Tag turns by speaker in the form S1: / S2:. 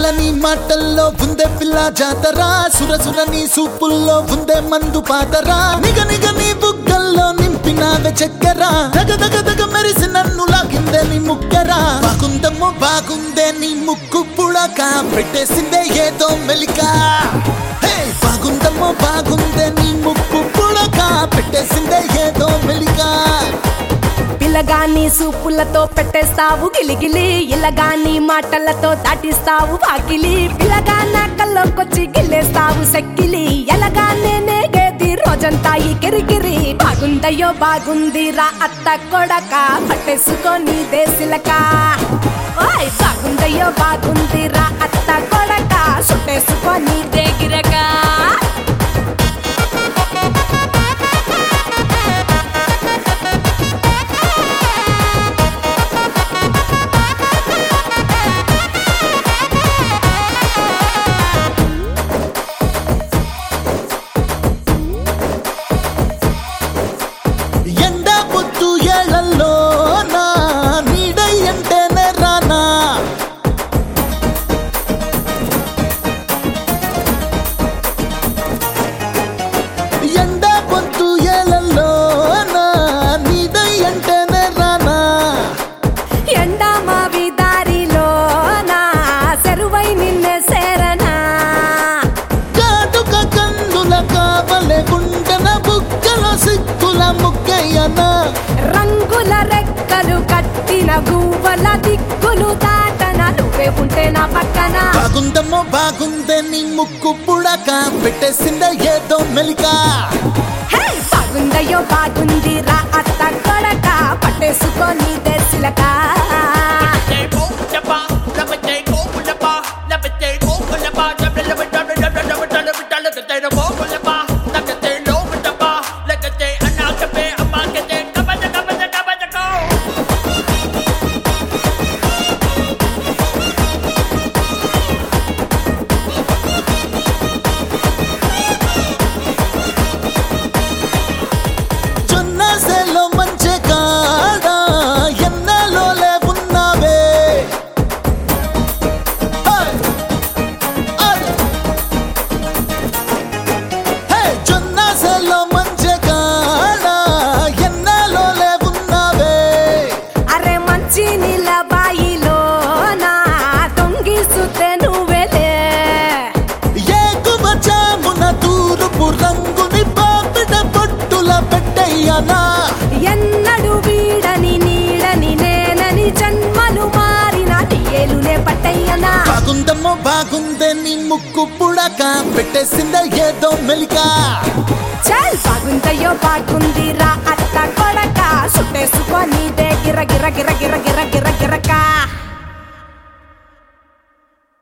S1: చల్లని మాటల్లో ఉందే పిల్ల జాతరా సురసుర నీ సూపుల్లో ఉందే మందు పాతరా నిగ నిగ నీ బుగ్గల్లో నింపినావే చక్కెర దగ దగ దగ మెరిసి నన్ను లాగిందే నీ ముక్కరా బాగుందమ్మో బాగుందే నీ ముక్కు పుడక పెట్టేసిందే ఏదో మెలిక హే, బాగుందమ్మో బాగుందే నీ ముక్కు పుడక పెట్టేసిందే ఏదో మెలిక
S2: పిల్లగాని సూపులతో పెట్టేస్తావు గిలిగిలి ఇల్లగాని మాటలతో దాటిస్తావు వాకిలి పిల్లగాన కల్లోకొచ్చి గిల్లేస్తావు సెక్కిలి ఎలగానే నేగేది రోజంతా ఈ కిరికిరి బాగుందయ్యో బాగుంది రా అత్త కొడక పట్టేసుకొని దేశిలక ఓయ్ బాగుందయ్యో బాగుంది రా అత్త కొడక సుట్టేసుకొని దేగిరక
S1: ఎండ పొత్తు ఏళ్లలో నా నీడై అంటేనే రానా ఎండ పొత్తు ఏళ్లలో నా నీడై అంటేనే రానా
S2: ఎండా మావి దారిలో నా చెరువై నిన్నే సేరనా
S1: కాటుక కన్నుల కావలే గుండెన బుక్కల సిక్కుల ముక్కయ్యనా
S2: రంగుల రెక్కలు కట్టిన గువ్వల దిక్కులు దాటన నువ్వే ఉంటే నా పక్కన
S1: బాగుందమ్మో బాగుందే నీ ముక్కు పుడక పెట్టేసిందే ఏదో మెలికా
S2: హే బాగుందయ్యో బాగుంది రా అత్త కొడక పట్టేసుకొని దేశిలక
S1: జొన్నసెలో మంచి కాడ ఎన్నెలో లేవున్నావే హే! అరే! హే! జొన్నసెలో మంచి కాడ ఎన్నెలో లేవున్నావే
S2: అరే మంచి నీళ్ళ బాయిలో నా తొంగి సుతే నువ్వేలే
S1: ఏకువ జామున తూరుపు రంగుని పాపిట పొట్టుల పెట్టయ్యనా
S2: ఎన్నడు వీడని నీడని నేనని జన్మలు మారిన ఏలునే పట్టయ్యనా
S1: బాగుందమ్మో బాగుందే నీ ముక్కు పుడక పెట్టేసిందే ఏదో మెలికా
S2: చల్ బాగుందయ్యో బాగుంది రా అత్త కొడక సుట్టేసుకొని గిర గిర గిర గిర గిర గిర గిరక